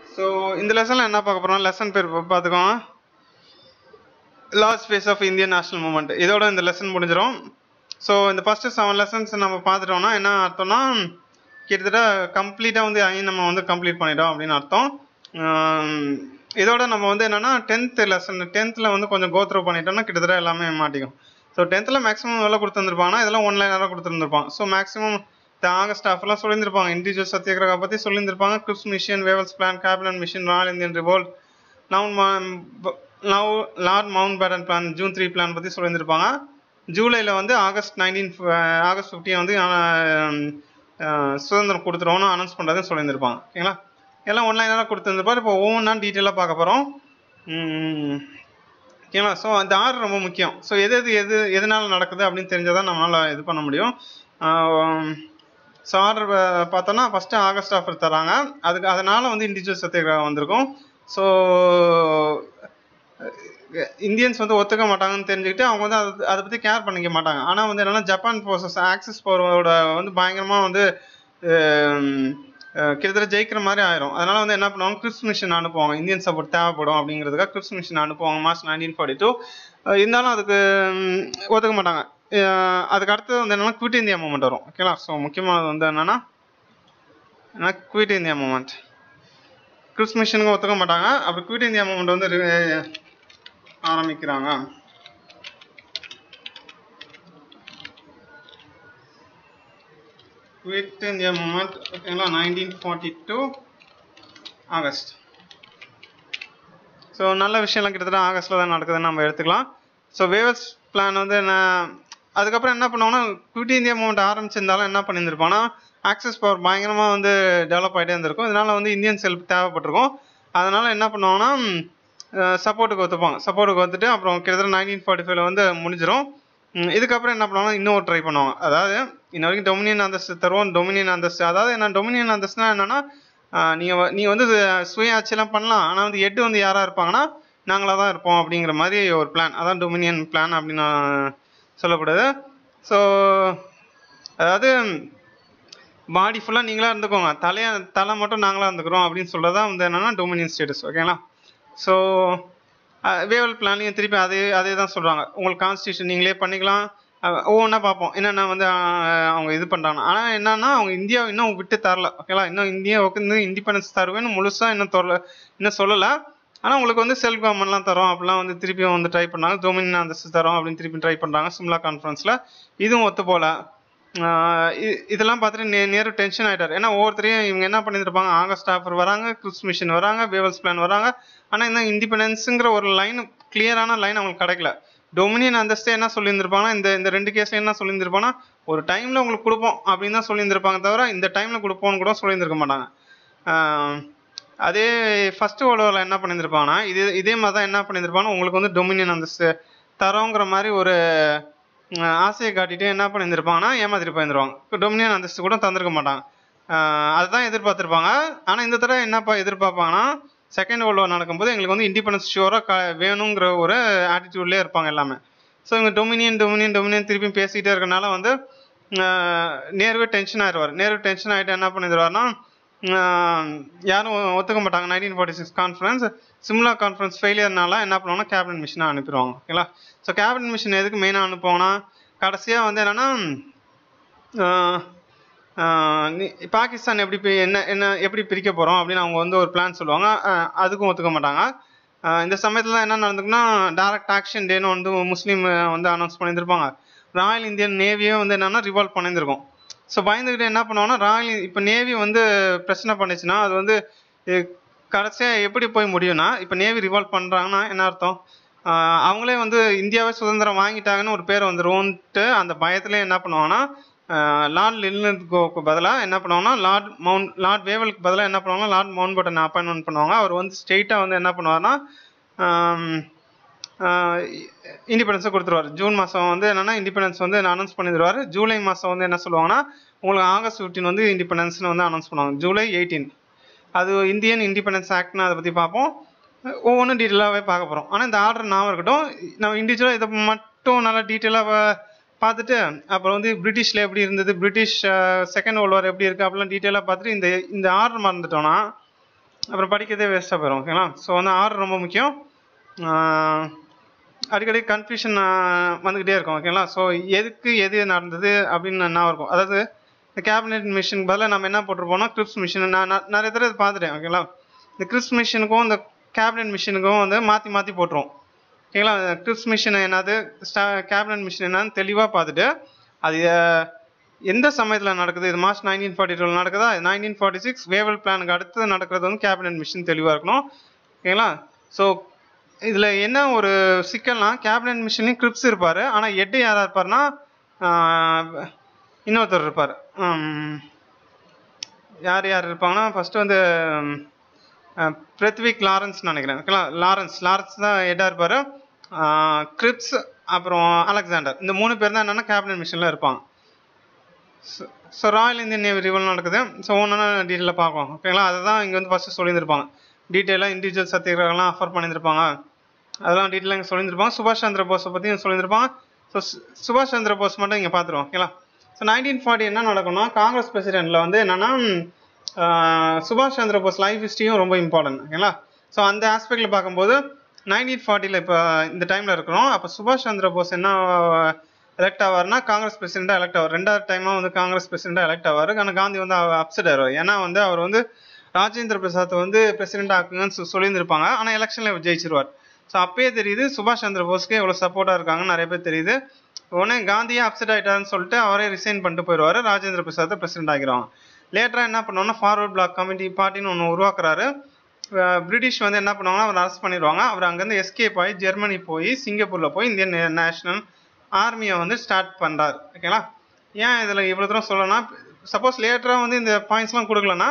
so இந்த லெசனில் என்ன பார்க்க போகிறோம் லெசன் பேர் பார்த்துக்கோங்க last phase of Indian national movement இதோட இந்த லெசன் முடிஞ்சிடும் ஸோ இந்த ஃபஸ்ட்டு செவன் லெசன்ஸ் நம்ம பார்த்துட்டோம்னா என்ன அர்த்தம்னா கிட்டத்தட்ட கம்ப்ளீட்டாக வந்து ஐ நம்ம வந்து கம்ப்ளீட் பண்ணிட்டோம் அப்படின்னு அர்த்தம் ஆம், இதோட நம்ம வந்து என்னன்னா டென்த் லெசன் டென்த்தில் வந்து கொஞ்சம் கோத்ரூ பண்ணிட்டோம்னா கிட்டத்தட்ட எல்லாமே மாட்டிக்கும் ஸோ டென்த்தில் மேக்ஸிமம் எவ்வளோ கொடுத்துருந்துருப்பாங்கன்னா இதெல்லாம் ஒன்லைனராக கொடுத்துருந்துருப்பாங்க ஸோ மேக்ஸிமம் ஆகஸ்ட் ஆஃப்லாம் சொல்லியிருந்திருப்பாங்க இண்டிவிஜுவல் சத்தியகிரகா பற்றி சொல்லியிருந்திருப்பாங்க Cripps mission Wavell's plan cabinet mission royal Indian revolt நவுன் now Lord Mountbatten plan June three plan பற்றி சொல்லியிருந்திருப்பாங்க ஜூலையில் வந்து ஆகஸ்ட் நைன்டீன் ஆகஸ்ட் ஃபிஃப்டீன் வந்து ஆஹ், ஆஹ், சுதந்திரம் கொடுத்துருவோம்னு அனௌன்ஸ் பண்ணுறதுன்னு சொல்லியிருந்திருப்பாங்க ஓகேங்களா எல்லாம் ஒன்லைனாக கொடுத்துருந்துருப்பாரு இப்போ ஒவ்வொன்றா டீட்டெயிலாக பார்க்க போகிறோம் ஓகேங்களா ஸோ அந்த ஆர்டர் ரொம்ப முக்கியம் ஸோ எது எது எது எதனால நடக்குது அப்படின்னு தெரிஞ்சால் தான் நம்மளால் இது பண்ண முடியும் ஸோ ஆர்டர் பார்த்தோன்னா ஃபஸ்ட்டு ஆகஸ்ட் ஆஃபர் தராங்க அதுக்கு அதனால் வந்து இண்டிவிஜுவல் சத்தியகிரகம் வந்திருக்கும் ஸோ இந்தியன்ஸ் வந்து ஒத்துக்க மாட்டாங்கன்னு தெரிஞ்சுக்கிட்டு அவங்க வந்து அதை அதை பற்றி கேர் பண்ணிக்க மாட்டாங்க ஆனால் வந்து என்னன்னா ஜப்பான் ஃபோர்ஸஸ் ஆக்சிஸ் பவரோட வந்து பயங்கரமாக வந்து ஹம், அஹ், கிட்டத்தட்ட ஜெயிக்கிற மாதிரி ஆயிரும் அதனால வந்து என்ன பண்ணுவாங்க கிறிஸ் மிஷன் அனுப்புவாங்க இந்தியன் சப்போர்ட் தேவைப்படும் அப்படிங்கிறதுக்காக கிறிஸ் மிஷன் அனுப்புவாங்க மார்ச் நைன்டீன் ஃபார்ட்டி டூ இருந்தாலும் அதுக்கு ஹம், ஒத்துக்க மாட்டாங்க அஹ், அதுக்கு அடுத்தது வந்து என்னன்னா குவிட் இந்தியா மூமெண்ட் வரும் ஓகேங்களா ஸோ முக்கியமானது வந்து என்னன்னா குவிட் இந்தியா மூமெண்ட் கிறிஸ் மிஷனுக்கு ஒத்துக்க மாட்டாங்க அப்படி குவிட் இந்தியா மூமெண்ட் வந்து ரி- ஆரம்பிக்கிறாங்க குவிட் இந்தியா மூமெண்ட் ஓகேங்களா nineteen forty two August so நல்ல விஷயம்லாம் கிட்டத்தட்ட ஆகஸ்ட்டில் தான் நடக்குதுன்னு நம்ம எடுத்துக்கலாம் ஸோ வேவல்ஸ் பிளான் வந்து என்ன அதுக்கப்புறம் என்ன பண்ணுவாங்கன்னா குவிட் இந்தியா மூமெண்ட் ஆரம்பிச்சிருந்தாலும் என்ன பண்ணியிருந்திருப்பாங்கன்னா ஆக்சஸ் பவர் பயங்கரமாக வந்து டெவலப் ஆகிட்டே இருந்திருக்கும் இதனால வந்து இந்தியன் ஹெல்ப் தேவைப்பட்டிருக்கும் அதனால என்ன பண்ணுவாங்கன்னா சப்போர்ட்டுக்கு ஒத்துப்பாங்க சப்போர்ட்டுக்கு வந்துட்டு அப்புறம் கிட்டத்தட்ட நைன்டீன் ஃபார்ட்டி ஃபைவ்ல வந்து முடிஞ்சிடும் ம், இதுக்கப்புறம் என்ன பண்ணுவாங்க இன்னொரு ட்ரை பண்ணுவாங்க அதாவது இன்ன வரைக்கும் டொமினியன் அந்தஸ்து தருவோம் டொமினியன் அந்தஸ்து அதாவது என்ன டொமினியன் அந்தஸ்துனா என்னன்னா ஆஹ், நீங்க வ- நீங்க வந்து இது சுய ஆட்சியெல்லாம் பண்ணலாம் ஆனால் வந்து எட்டு வந்து யாரா இருப்பாங்கன்னா நாங்களாக தான் இருப்போம் அப்படிங்கிற மாதிரி ஒரு பிளான் அதான் டொமினியன் பிளான் அப்படின்னு சொல்லப்படுது ஸோ அதாவது பாடி ஃபுல்லாக நீங்களா இருந்துக்கோங்க தலைய தலை மட்டும் நாங்களா இருந்துக்கிறோம் அப்படின்னு சொல்கிறது தான் வந்து என்னன்னா டொமினியன் ஸ்டேட்டஸ் ஓகேங்களா ஸோ வேவல் பிளான்லையும் திருப்பி அதே அதே தான் சொல்கிறாங்க உங்களுக்கு கான்ஸ்டியூஷன் நீங்களே பண்ணிக்கலாம் அஹ் ஒவ்வொன்றா பார்ப்போம் என்னென்ன வந்து அஹ், அவங்க இது பண்ணுறாங்க ஆனால் என்னன்னா அவங்க இந்தியாவை இன்னும் விட்டு தரல ஓகேங்களா இன்னும் இந்தியாவுக்கு வந்து இண்டிபெண்டன்ஸ் தருவேன்னு முழுசாக இன்னும் தொல்ல இன்னும் சொல்லலை ஆனால் உங்களுக்கு வந்து செல்ஃப் கவர்மெண்ட்லாம் தரோம் அப்படிலாம் வந்து திருப்பியும் வந்து ட்ரை பண்ணாங்க டொமினியன் அந்தஸ்து தரோம் அப்படின்னு திருப்பி ட்ரை பண்ணுறாங்க சிம்லா கான்ஃபரன்ஸில் இதுவும் ஒத்து போல ஆஹ் இ- இதெல்லாம் பார்த்துட்டு நே நேரு டென்ஷன் ஆயிட்டாரு ஏன்னா ஒவ்வொருத்தரையும் இவங்க என்ன பண்ணியிருப்பாங்க ஆகஸ்ட் ஆஃபர் வராங்க கிறிஸ் மிஷன் வராங்க வேவல்ஸ் பிளான் வராங்க ஆனால் இந்த இண்டிபெண்டன்ஸுங்கிற ஒரு லைன் கிளியரான லைன் அவங்களுக்கு கிடைக்கல டொமினியன் அந்தஸ்தே என்ன சொல்லியிருந்திருப்பாங்கன்னா இந்த இந்த ரெண்டு கேஸ்ல என்ன சொல்லியிருந்திருப்பாங்கன்னா ஒரு டைம்ல உங்களுக்கு கொடுப்போம் அப்படின்னு தான் சொல்லியிருந்திருப்பாங்க தவிர இந்த டைம்ல கொடுப்போம்னு கூட சொல்லியிருந்திருக்க மாட்டாங்க ஆஹ் அதே ஃபர்ஸ்ட் ஓலோவில் என்ன பண்ணியிருந்திருப்பாங்கன்னா இதே இதே மாதிரி தான் என்ன பண்ணியிருந்திருப்பாங்கன்னா உங்களுக்கு வந்து டொமினியன் அந்தஸ்து தரோங்கிற மாதிரி ஒரு அஹ், ஆசையை காட்டிட்டு என்ன பண்ணியிருந்திருப்பாங்கன்னா ஏமாத்திட்டு போயிருந்துருவாங்க டொமினியன் அந்தஸ்து கூட தந்திருக்க மாட்டாங்க ஆஹ் அதுதான் எதிர்பார்த்திருப்பாங்க ஆனால் இந்த தடவை என்னப்பா எதிர்பார்ப்பாங்கன்னா செகண்ட் வேர்ல்டு வார் நடக்கும்போது எங்களுக்கு வந்து இண்டிபெண்டன்ஸ் ஷியோராக க வேணுங்கிற ஒரு ஆட்டிடியூட்லேயே இருப்பாங்க எல்லாமே ஸோ இவங்க டொமினியன் டொமினியன் டொமினியன் திருப்பி பேசிக்கிட்டே இருக்கனால வந்து ஆஹ் நேருவே டென்ஷன் ஆயிடுவார் நேரு டென்ஷன் ஆகிட்டு என்ன பண்ணிடுவார்னா யாரும் ஒத்துக்க மாட்டாங்க nineteen forty six conference Simla conference ஃபெயிலியர்னால என்ன பண்ணுவாங்கன்னா கேபினட் மிஷனை அனுப்பிடுவாங்க ஓகேங்களா ஸோ கேபினட் மிஷன் எதுக்கு மெயினாக அனுப்புவாங்கன்னா கடைசியாக வந்து என்னன்னா ஆஹ் ஆஹ் நீ- பாகிஸ்தான் எப்படி பி- என்ன என்ன எப்படி பிரிக்க போகிறோம் அப்படின்னு அவங்க வந்து ஒரு பிளான் சொல்லுவாங்க ஆஹ் அதுக்கும் ஒத்துக்க மாட்டாங்க ஆஹ் இந்த சமயத்தில் என்ன நடந்துக்குன்னா டைரக்ட் ஆக்ஷன் டேன்னு வந்து முஸ்லீம் வந்து அனௌன்ஸ் பண்ணியிருந்திருப்பாங்க ராயல் இந்தியன் நேவியே வந்து என்னன்னா ரிவால்வ் பண்ணியிருந்திருக்கும் ஸோ பயந்துக்கிட்டு என்ன பண்ணுவாங்கன்னா ராயல் இப்போ நேவி வந்து பிரச்சனை பண்ணுச்சுன்னா அது வந்து கடைசியாக எப்படி போய் முடியும்னா இப்போ நேவி ரிவால்வ் பண்ணுறாங்கன்னா என்ன அர்த்தம் ஆஹ் அவங்களே வந்து இந்தியாவே சுதந்திரம் வாங்கிட்டாங்கன்னு ஒரு பேர் வந்துரும்ன்ட்டு அந்த பயத்துல என்ன பண்ணுவாங்கன்னா லார்ட் லில்னுக்கு பதிலாக என்ன பண்ணுவாங்கன்னா லார்ட் மவுண்ட் லார்ட் வேவலுக்கு பதிலாக என்ன பண்ணுவாங்கன்னா லார்ட் மவுண்ட் பட்டன் அப்பாயின்மெண்ட் பண்ணுவாங்க அவர் வந்து ஸ்ட்ரெயிட்டாக வந்து என்ன பண்ணுவார்னா இண்டிபெண்டன்ஸை கொடுத்துருவார் ஜூன் மாதம் வந்து என்னன்னா இண்டிபெண்டன்ஸ் வந்து அனௌன்ஸ் பண்ணிடுவார் ஜூலை மாதம் வந்து என்ன சொல்லுவாங்கன்னா உங்களுக்கு ஆகஸ்ட் ஃபிஃப்டீன் வந்து இண்டிபெண்டன்ஸ்னு வந்து அனௌன்ஸ் பண்ணுவாங்க ஜூலை எயிட்டீன் அது இந்தியன் இண்டிபெண்டன்ஸ் ஆக்ட்னு அதை பற்றி பார்ப்போம் ஒவ்வொன்றும் டீட்டெயிலாகவே பார்க்க போகிறோம் ஆனால் இந்த ஆர்டர் நான் இருக்கட்டும் நம்ம இண்டிவிஜுவலாக இதை மட்டும் நல்லா டீட்டெயிலாக பார்த்துட்டு அப்புறம் வந்து பிரிட்டிஷ்ல எப்படி இருந்தது பிரிட்டிஷ் செகண்ட் வேர்ல்டு வார் எப்படி இருக்கு அப்படிலாம் டீட்டெயிலாக பார்த்துட்டு இந்த இந்த ஆர்டர் மறந்துட்டோம்னா அப்புறம் படிக்கிறதே வேஸ்ட்டாக போயிடும் ஓகேங்களா ஸோ வந்து ஆர்டர் ரொம்ப முக்கியம் ஆஹ் அடிக்கடி கன்ஃபியூஷன் வந்துக்கிட்டே இருக்கும் ஓகேங்களா ஸோ எதுக்கு எது நடந்தது அப்படின்னு என்ன இருக்கும் அதாவது இந்த கேபினெட் மிஷின் பதிலாக நம்ம என்ன போட்டிருப்போம்னா கிரிப்ஸ் மிஷின் நான் நான் நிறைய தடவை இதை பார்த்துட்டேன் ஓகேங்களா இந்த கிரிப்ஸ் மிஷினுக்கும் இந்த கேபினெட் மிஷினுக்கும் வந்து மாற்றி மாற்றி போட்டுருவோம் ஓகேங்களா கிரிப்ஸ் மிஷின் என்னது ஸ்டா கேபினட் மிஷின் என்னன்னு தெளிவாக பார்த்துட்டு அது அஹ், எந்த சமயத்தில் நடக்குது இது மார்ச் நைன்டீன் ஃபார்ட்டி டூவில் நடக்குதா நைன்டீன் ஃபார்ட்டி சிக்ஸ் வேவல் பிளானுக்கு அடுத்து நடக்கிறது வந்து கேபினட் மிஷின் தெளிவாக இருக்கணும் ஓகேங்களா ஸோ இதில் என்ன ஒரு சிக்கல்னா கேபினட் மிஷின்லையும் கிரிப்ஸ் இருப்பார் ஆனால் எட்டு யாராக இருப்பார்னா ஆஹ், இன்னொருத்தர் இருப்பார் யார் யார் இருப்பாங்கன்னா ஃபர்ஸ்ட் வந்து ம், அஹ், பிருத்விக் லாரன்ஸ் நினைக்கிறேன் ஓகேங்களா லாரன்ஸ் லாரன்ஸ் தான் ஹெட்டாக இருப்பார் கிரிப்ஸ் அப்புறம் அலெக்சாண்டர் இந்த மூணு பேர் தான் என்னென்னா கேபினட் மிஷனில் இருப்பாங்க so royal Indian navy revolt நடக்குது ஸோ ஒன்றா டீட்டெயிலாக பார்க்கலாம் ஓகேங்களா அதை தான் இங்கே வந்து ஃபஸ்ட்டு சொல்லியிருந்திருப்பாங்க டீட்டெயிலாக இண்டிவிஜுவல் சத்தியகிரகம்லாம் ஆஃபர் பண்ணியிருந்திருப்பாங்க அதெல்லாம் டீட்டெயிலாக இங்கே சொல்லியிருந்திருப்பாங்க சுபாஷ் சந்திர போஸை பற்றியும் சொல்லியிருந்திருப்பாங்க ஸோ சுபாஷ் சந்திர போஸ் மட்டும் இங்கே பார்த்துருவோம் ஓகேங்களா ஸோ நைன்டீன் ஃபார்ட்டி என்ன நடக்கும்னா காங்கிரஸ் பிரசிடென்ட்டில் வந்து என்னென்னா சுபாஷ் சந்திர போஸ் லைஃப் ஹிஸ்ட்ரியும் ரொம்ப இம்பார்ட்டன்ட் ஓகேங்களா ஸோ அந்த ஆஸ்பெக்டில் பார்க்கும்போது நைன்டீன் ஃபார்ட்டியில் இப்போ இந்த டைமில் இருக்கிறோம் அப்போ சுபாஷ் சந்திர போஸ் என்ன எலெக்ட் ஆவார்னா காங்கிரஸ் பிரசிடென்ட்டாக எலெக்ட் ஆவார் ரெண்டாவது டைமாக வந்து காங்கிரஸ் பிரசிடென்ட்டாக எலெக்ட் ஆவார் ஆனால் காந்தி வந்து அப்செட் ஆயிடுவார் ஏன்னா வந்து அவர் வந்து ராஜேந்திர பிரசாத் வந்து பிரசிடென்ட் ஆக்குங்கன்னு சொ- சொல்லியிருந்திருப்பாங்க ஆனால் எலெக்ஷனில் ஜெயிச்சிருவார் ஸோ அப்பயே தெரியுது சுபாஷ் சந்திர போஸ்க்கு எவ்வளோ சப்போர்ட்டாக இருக்காங்கன்னு நிறைய பேர் தெரியுது உடனே காந்தியே அப்செட் ஆயிட்டாருன்னு சொல்லிட்டு அவரே ரிசைன் பண்ணிட்டு போயிடுவார் ராஜேந்திர பிரசாத்தை பிரசிடென்ட் ஆகிடுவாங்க லேட்டராக என்ன பண்ணுவோம்னா ஃபார்வர்ட் பிளாக் கமிட்டி பார்ட்டின்னு ஒன்று உருவாக்குறாரு அஹ் பிரிட்டிஷ் வந்து என்ன பண்ணுவாங்கன்னா அவர் அரெஸ்ட் பண்ணிடுவாங்க அவர் அங்கேருந்து எஸ்கேப் ஆகி ஜெர்மனி போய் சிங்கப்பூரில் போய் இந்தியன் நேஷனல் ஆர்மியை வந்து ஸ்டார்ட் பண்ணுறாரு ஓகேங்களா ஏன் இதில் இவ்வளோ தூரம் சொல்லணும்னா சப்போஸ் லேட்டராக வந்து இந்த பாயிண்ட்ஸ்லாம் கொடுக்கலன்னா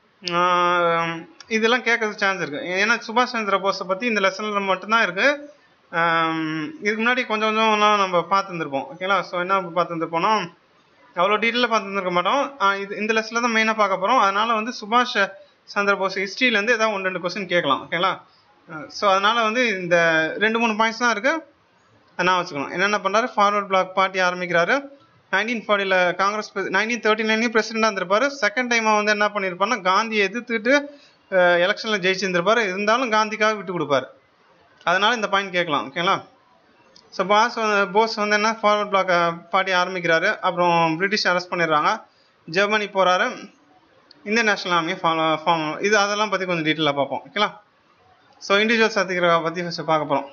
ஆஹ் இதெல்லாம் கேட்கறதுக்கு சான்ஸ் இருக்குது ஏன்னா சுபாஷ் சந்திர போஸை பற்றி இந்த லெசனில் மட்டும்தான் இருக்குது இதுக்கு முன்னாடி கொஞ்சம் கொஞ்சம்லாம் நம்ம பார்த்துருந்துருப்போம் ஓகேங்களா ஸோ என்ன பார்த்துருந்துருப்போம்னா அவ்வளோ டீட்டெயிலாக பார்த்துருக்க மாட்டோம் ஆஹ் இது இந்த லெசனில் தான் மெயினாக பார்க்க போகிறோம் அதனால வந்து சுபாஷ் சந்திர போஸ் ஹிஸ்ட்ரியிலேருந்து ஏதாவது ஒன்று ரெண்டு கொஸ்டின் கேட்கலாம் ஓகேங்களா ஸோ அதனால வந்து இந்த ரெண்டு மூணு பாயிண்ட்ஸ் தான் இருக்குது நான் வச்சுக்கணும் என்னென்ன பண்ணுறாரு ஃபார்வர்ட் பிளாக் பார்ட்டி ஆரம்பிக்கிறாரு நைன்டீன் ஃபார்ட்டியில் காங்கிரஸ் நைன்டீன் தேர்ட்டி நைன்லையும் பிரசிடெண்டாக இருந்திருப்பாரு செகண்ட் டைமாக வந்து என்ன பண்ணியிருப்பாருன்னா காந்தியை எதிர்த்துட்டு எலெக்ஷனில் ஜெயிச்சிருந்திருப்பாரு இருந்தாலும் காந்திக்காக விட்டு கொடுப்பாரு அதனால இந்த பாயிண்ட் கேட்கலாம் ஓகேங்களா ஸோ பாஸ் வந்து போஸ் வந்து என்ன ஃபார்வர்ட் பிளாக் பார்ட்டி ஆரம்பிக்கிறாரு அப்புறம் பிரிட்டிஷ் அரெஸ்ட் பண்ணிடுறாங்க ஜெர்மனி போகிறாரு இந்தியன் நேஷனல் ஆர்மியை ஃபாலோ ஃபார்ம் இது அதெல்லாம் பற்றி கொஞ்சம் டீட்டெயிலாக பார்ப்போம் ஓகேங்களா ஸோ இண்டிவிஜுவல் சத்தியகிரகா பற்றி ஃபஸ்ட்டு பார்க்க போகிறோம்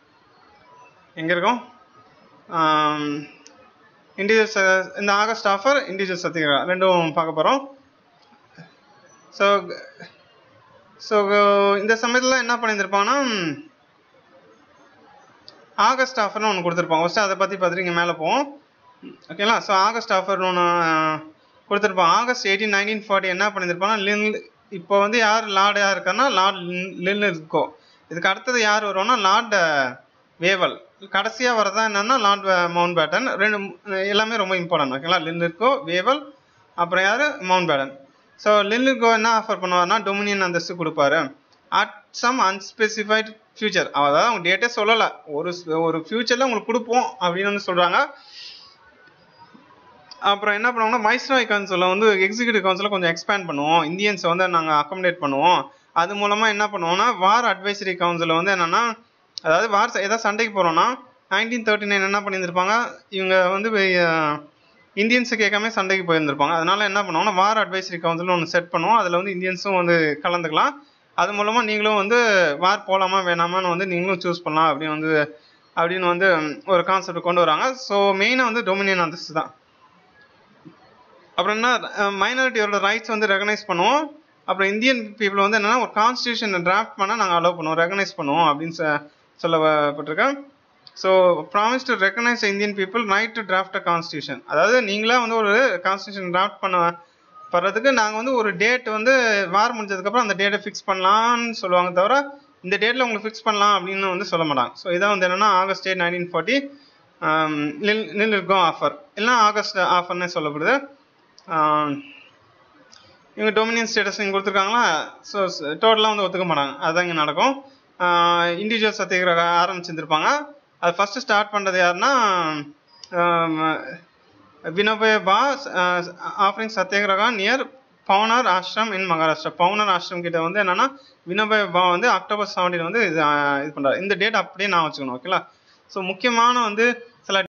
எங்கே இருக்கோம் இண்டிவிஜுவல் இந்த ஆகஸ்ட் ஆஃபர் இண்டிவிஜுவல் சத்தியகிரகா ரெண்டும் பார்க்க போகிறோம் ஸோ ஸோ இந்த சமயத்தில் என்ன பண்ணியிருந்திருப்பாங்கன்னா ஆகஸ்ட் ஆஃபர்னு ஒன்று கொடுத்துருப்பாங்க ஃபஸ்ட்டு அதை பற்றி பார்த்துட்டு இங்கே மேலே போவோம் ஓகேங்களா ஸோ ஆகஸ்ட் ஆஃபர்னு ஒன்று கொடுத்துருப்பாங்க ஆகஸ்ட் எயிட்டீன் நைன்டீன் ஃபார்ட்டி என்ன பண்ணியிருப்பாங்கன்னா லின் இப்போ வந்து யார் லார்டு யார் இருக்காருன்னா லார்ட் லின் இருக்கோ இதுக்கு அடுத்தது யார் வருவோம்னா லார்ட் வேவல் கடைசியாக வரதான் என்னன்னா லார்ட் மவுண்ட் பேட்டன் ரெண்டு மு- எல்லாமே ரொம்ப இம்பார்ட்டன்ட் ஓகேங்களா லின் இருக்கோ வேவல் அப்புறம் யார் மவுண்ட் பேட்டன் ஸோ லில்லுக்கோ என்ன ஆஃபர் பண்ணுவார்னா டொமினியன் அந்தஸ்து கொடுப்பாரு அட் சம் அன்ஸ்பெசிஃபைட் ஃபியூச்சர் அதாவது அவங்க டேட்டே சொல்லலை ஒரு ஸ்- ஒரு ஃபியூச்சரில் உங்களுக்கு கொடுப்போம் அப்படின்னு வந்து சொல்கிறாங்க அப்புறம் என்ன பண்ணுவாங்கன்னா வைஸ்ராய் கவுன்சிலில் வந்து எக்ஸிக்யூட்டிவ் கவுன்சிலை கொஞ்சம் எக்ஸ்பேண்ட் பண்ணுவோம் இந்தியன்ஸை வந்து நாங்கள் அக்காமடேட் பண்ணுவோம் அது மூலமாக என்ன பண்ணுவோம்னா வார் அட்வைசரி கவுன்சில் வந்து என்னென்னா அதாவது வார் ச- ஏதாவது சண்டைக்கு போகிறோன்னா நைன்டீன் தேர்ட்டி நைன் என்ன பண்ணியிருந்திருப்பாங்க இவங்க வந்து இந்தியன்ஸு கேட்காம சண்டைக்கு போயிருந்திருப்பாங்க அதனால என்ன பண்ணுவோம்னா வார் அட்வைசரி கவுன்சில்னு ஒன்று செட் பண்ணுவோம் அதில் வந்து இந்தியன்ஸும் வந்து கலந்துக்கலாம் அது மூலமாக நீங்களும் வந்து வார் போகலாமா வேணாமான்னு வந்து நீங்களும் சூஸ் பண்ணலாம் அப்படின்னு வந்து அப்படின்னு வந்து ஒரு கான்செப்ட் கொண்டு வராங்க ஸோ மெயினாக வந்து டொமினியன் அந்தஸ்து தான் அப்புறம் என்ன மைனாரிட்டியோட ரைட்ஸ் வந்து ரெகனைஸ் பண்ணுவோம் அப்புறம் இந்தியன் பீப்புள் வந்து என்னன்னா ஒரு கான்ஸ்டியூஷன் டிராஃப்ட் பண்ண நாங்கள் அலோவ் பண்ணுவோம் ரெகனைஸ் பண்ணுவோம் அப்படின்னு சொ- சொல்லப்பட்டிருக்கேன் so promise to recognise Indian people right to draft a constitution அதாவது நீங்களா வந்து ஒரு கான்ஸ்டியூஷன் டிராஃப்ட் பண்ண படுறதுக்கு நாங்கள் வந்து ஒரு டேட் வந்து வார் முடிஞ்சதுக்கப்புறம் அந்த டேட்டை ஃபிக்ஸ் பண்ணலாம்னு சொல்லுவாங்க தவிர இந்த டேட்டில் உங்களுக்கு ஃபிக்ஸ் பண்ணலாம் அப்படின்னு வந்து சொல்ல மாட்டாங்க ஸோ இதான் வந்து என்னன்னா ஆகஸ்ட் எயிட் நைன்டீன் ஃபார்ட்டி நில் இருக்கும் ஆஃபர் இல்லைன்னா ஆகஸ்ட் ஆஃபர்னே சொல்லப்படுது ஆம், இவங்க டொமினியன் ஸ்டேட்டஸ் இங்கே கொடுத்துருக்காங்களா ஸோ டோட்டலாக வந்து ஒத்துக்க மாட்டாங்க அதுதான் இங்கே நடக்கும் இண்டிவிஜுவல் சத்தியகிரக ஆரம்பிச்சிருந்துருப்பாங்க அது ஃபஸ்ட்டு ஸ்டார்ட் பண்ணுறது யாருன்னா Vinoba Bhave offering satyagraha near Paunar Ashram in Maharashtra Paunar Ashram கிட்ட வந்து என்னன்னா வினோபாய் பாவா வந்து அக்டோபர் செவன்டீன் வந்து இது ஆஹ் இது பண்றாரு இந்த டேட் அப்படியே நான் வச்சுக்கணும் ஓகேங்களா ஸோ முக்கியமான வந்து சில